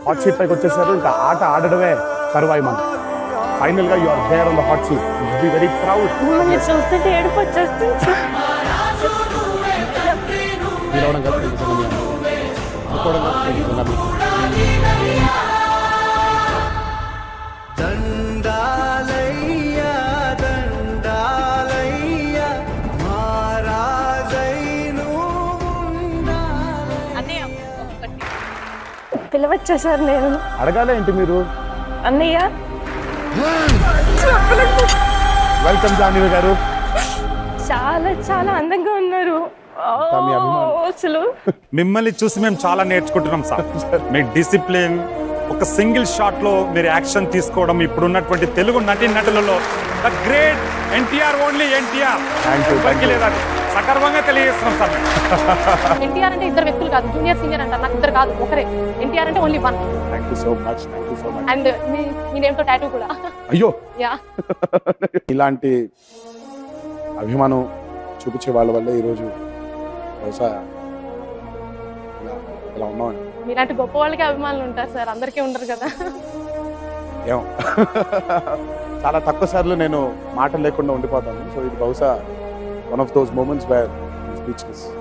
Hot seat పైకి వచ్చేసారు ఇంకా ఆట ఆడడమే కరువాయి మనం ఫైనల్ గా you are there on the hot seat be very proud మిమ్మల్ని చూస్తుంటే ఏడుపు వచ్చేస్తుంది నిలవడం కాదు నిజంగా మీ అనుభవం. అనుకోవడం కాదు నిజంగా మీ దండాలయ్యా దండాలయ్యా మహారాజైను అన్నయ్య పిలవచ్చా సార్ నేను అడగాలే ఏంటి మీరు అన్నయ్య వెల్కమ్ జాహ్నవి గారు చాలా చాలా అందంగా ఉన్నారు అంతా మీ అభిమానం. ఓ, అసలు మిమ్మల్ని చూసి మేము చాలా నేర్చుకుంటున్నాం సార్ మీ డిసిప్లిన్ ఒక సింగిల్ షాట్ లో మీరు యాక్షన్ తీసుకోవడం ఇప్పుడు ఉన్నటువంటి తెలుగు నటి నటులలో the great NTR only NTR Thank you, thank you. లేదా సగర్వంగా తెలియజేస్తున్నాం సార్ మేము. ఎన్టీఆర్ అంటే ఇద్దరు వ్యక్తులు కాదు జూనియర్ సీనియర్ అంటారు నాకు ఇద్దరు కాదు ఒకరే ఎన్టీఆర్ అంటే only one thank you so much thank you so much and మీ మీ నేమ్తో టాటూ కూడా అయ్యో యా ఇలాంటి అభిమానం చూపించే వాళ్ళ వల్ల ఈరోజు బహుశా ఇలా ఇలా ఉన్నామండి మీలాంటి గొప్ప వాళ్ళకి అభిమానులు ఉంటారు సార్ అందరికీ ఉండరు కదా ఏం చాలా తక్కువ సార్లు నేను మాటలు లేకుండా ఉండిపోతాను సో ఇది బహుశా one of those moments where speechless